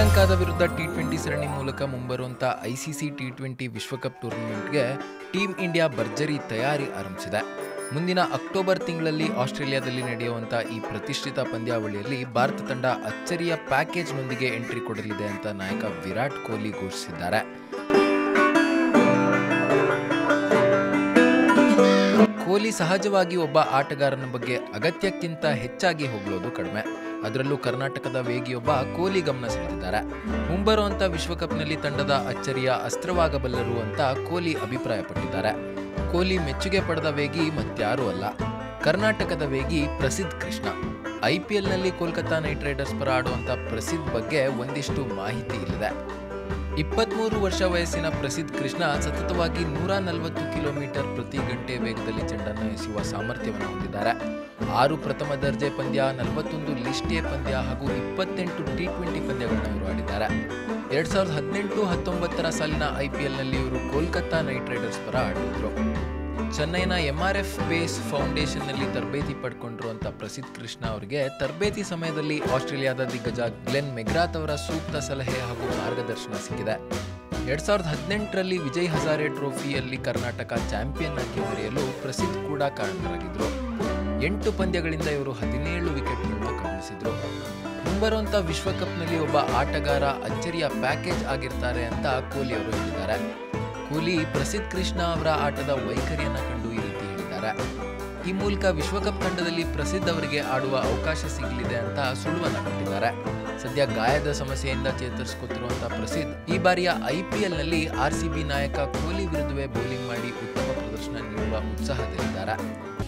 ಶ್ರೀಲಂಕಾದ ವಿರುದ್ಧ T twenty ಸರಣಿ ಮೂಲಕ ಮುಂಬರುವಂಥ ಐಸಿಸಿ ಟಿ ಟ್ವೆಂಟಿ ವಿಶ್ವಕಪ್ ಟೂರ್ನಮೆಂಟ್ಗೆ ಟೀಮ್ ಇಂಡಿಯಾ ಭರ್ಜರಿ ತಯಾರಿ ಆರಂಭಿಸಿದೆ ಮುಂದಿನ ಅಕ್ಟೋಬರ್ ತಿಂಗಳಲ್ಲಿ ಆಸ್ಟ್ರೇಲಿಯಾದಲ್ಲಿ ನಡೆಯುವಂಥ ಈ ಪ್ರತಿಷ್ಠಿತ ಪಂದ್ಯಾವಳಿಯಲ್ಲಿ ಭಾರತ ತಂಡ ಅಚ್ಚರಿಯ ಪ್ಯಾಕೇಜ್ನೊಂದಿಗೆ ಎಂಟ್ರಿ ಕೊಡಲಿದೆ ಅಂತ ನಾಯಕ ವಿರಾಟ್ ಕೊಹ್ಲಿ ಘೋಷಿಸಿದ್ದಾರೆ ಕೊಹ್ಲಿ ಸಹಜವಾಗಿ ಒಬ್ಬ ಆಟಗಾರನ ಬಗ್ಗೆ ಅಗತ್ಯಕ್ಕಿಂತ ಹೆಚ್ಚಾಗಿ ಹೊಗಳೋದು ಕಡಿಮೆ ಅದರಲ್ಲೂ ಕರ್ನಾಟಕದ ವೇಗಿಯೊಬ್ಬ ಕೊಹ್ಲಿ ಗಮನ ಸೆಳೆದಿದ್ದಾರೆ ಮುಂಬರುವಂತ ವಿಶ್ವಕಪ್ನಲ್ಲಿ ತಂಡದ ಅಚ್ಚರಿಯ ಅಸ್ತ್ರವಾಗಬಲ್ಲರು ಅಂತ ಕೊಹ್ಲಿ ಅಭಿಪ್ರಾಯಪಟ್ಟಿದ್ದಾರೆ ಕೊಹ್ಲಿ ಮೆಚ್ಚುಗೆ ಪಡೆದ ವೇಗಿ ಮತ್ಯಾರೂ ಅಲ್ಲ ಕರ್ನಾಟಕದ ವೇಗಿ ಪ್ರಸಿದ್ಧ ಕೃಷ್ಣ ಐಪಿಎಲ್ನಲ್ಲಿ ಕೋಲ್ಕತಾ ನೈಟ್ ರೈಡರ್ಸ್ ಪರ ಆಡುವಂತ ಪ್ರಸಿದ್ಧ ಬಗ್ಗೆ ಒಂದಿಷ್ಟು ಮಾಹಿತಿ ಇಲ್ಲಿದೆ ಇಪ್ಪತ್ಮೂರು ವರ್ಷ ವಯಸ್ಸಿನ ಪ್ರಸಿದ್ಧ ಕೃಷ್ಣ ಸತತವಾಗಿ ನೂರ ನಲವತ್ತು ಕಿಲೋಮೀಟರ್ ಪ್ರತಿ ಗಂಟೆ ವೇಗದಲ್ಲಿ ಚೆಂಡನ್ನು ಎಸೆಯುವ ಸಾಮರ್ಥ್ಯವನ್ನು ಹೊಂದಿದ್ದಾರೆ ಆರು ಪ್ರಥಮ ದರ್ಜೆ ಪಂದ್ಯ ನಲವತ್ತೊಂದು ಲಿಸ್ಟ್ ಎ ಪಂದ್ಯ ಹಾಗೂ ಇಪ್ಪತ್ತೆಂಟು ಟಿ ಟ್ವೆಂಟಿ ಪಂದ್ಯಗಳನ್ನು ಇವರು ಆಡಿದ್ದಾರೆ ಎರಡ್ ಸಾವಿರದ ಹದಿನೆಂಟು ಹತ್ತೊಂಬತ್ತರ ಸಾಲಿನ ಐಪಿಎಲ್ನಲ್ಲಿ ಇವರು ಕೋಲ್ಕತ್ತಾ ನೈಟ್ ರೈಡರ್ಸ್ ಪರ ಆಡಿದ್ರು ಚೆನ್ನೈನ ಎಂಆರ್ಎಫ್ ಬೇಸ್ ಫೌಂಡೇಶನ್ನಲ್ಲಿ ತರಬೇತಿ ಪಡ್ಕೊಂಡಿರುವಂಥ ಪ್ರಸಿದ್ಧ ಕೃಷ್ಣ ಅವರಿಗೆ ತರಬೇತಿ ಸಮಯದಲ್ಲಿ ಆಸ್ಟ್ರೇಲಿಯಾದ ದಿಗ್ಗಜ ಗ್ಲೆನ್ ಮೆಗ್ರಾತ್ ಅವರ ಸೂಕ್ತ ಸಲಹೆ ಹಾಗೂ ಮಾರ್ಗದರ್ಶನ ಸಿಕ್ಕಿದೆ ಎರಡ್ ಸಾವಿರದ ಹದಿನೆಂಟರಲ್ಲಿ ವಿಜಯ್ ಹಜಾರೆ ಟ್ರೋಫಿಯಲ್ಲಿ ಕರ್ನಾಟಕ ಚಾಂಪಿಯನ್ ಆಗಿ ಮೆರೆಯಲು ಪ್ರಸಿದ್ಧ ಕೂಡ ಕಾರಣರಾಗಿದ್ರು ಎಂಟು ಪಂದ್ಯಗಳಿಂದ ಇವರು ಹದಿನೇಳು ವಿಕೆಟ್ಗಳನ್ನು ಕಬಳಿಸಿದ್ರು ಮುಂಬರುವಂಥ ವಿಶ್ವಕಪ್ನಲ್ಲಿ ಒಬ್ಬ ಆಟಗಾರ ಅಚ್ಚರಿಯ ಪ್ಯಾಕೇಜ್ ಆಗಿರ್ತಾರೆ ಅಂತ ಕೊಹ್ಲಿ ಅವರು ಹೇಳಿದ್ದಾರೆ ಕೊಹ್ಲಿ ಪ್ರಸಿದ್ಧ ಕೃಷ್ಣ ಅವರ ಆಟದ ವೈಖರಿಯನ್ನ ಕಂಡು ಈ ರೀತಿ ಹೇಳಿದ್ದಾರೆ ಈ ಮೂಲಕ ವಿಶ್ವಕಪ್ ತಂಡದಲ್ಲಿ ಪ್ರಸಿದ್ಧ ಅವರಿಗೆ ಆಡುವ ಅವಕಾಶ ಸಿಗಲಿದೆ ಅಂತ ಸುಳುವನ್ನ ಕೊಟ್ಟಿದ್ದಾರೆ ಸದ್ಯ ಗಾಯದ ಸಮಸ್ಯೆಯಿಂದ ಚೇತರಿಸಿಕೊತಿರುವಂತಹ ಪ್ರಸಿದ್ಧ ಈ ಬಾರಿಯ ಐಪಿಎಲ್ ನಲ್ಲಿ ಆರ್ ಸಿ ಬಿ ನಾಯಕ ಕೊಹ್ಲಿ ವಿರುದ್ಧವೇ ಬೌಲಿಂಗ್ ಮಾಡಿ ಉತ್ತಮ ಪ್ರದರ್ಶನ ನೀಡುವ ಉತ್ಸಾಹದಲ್ಲಿದ್ದಾರೆ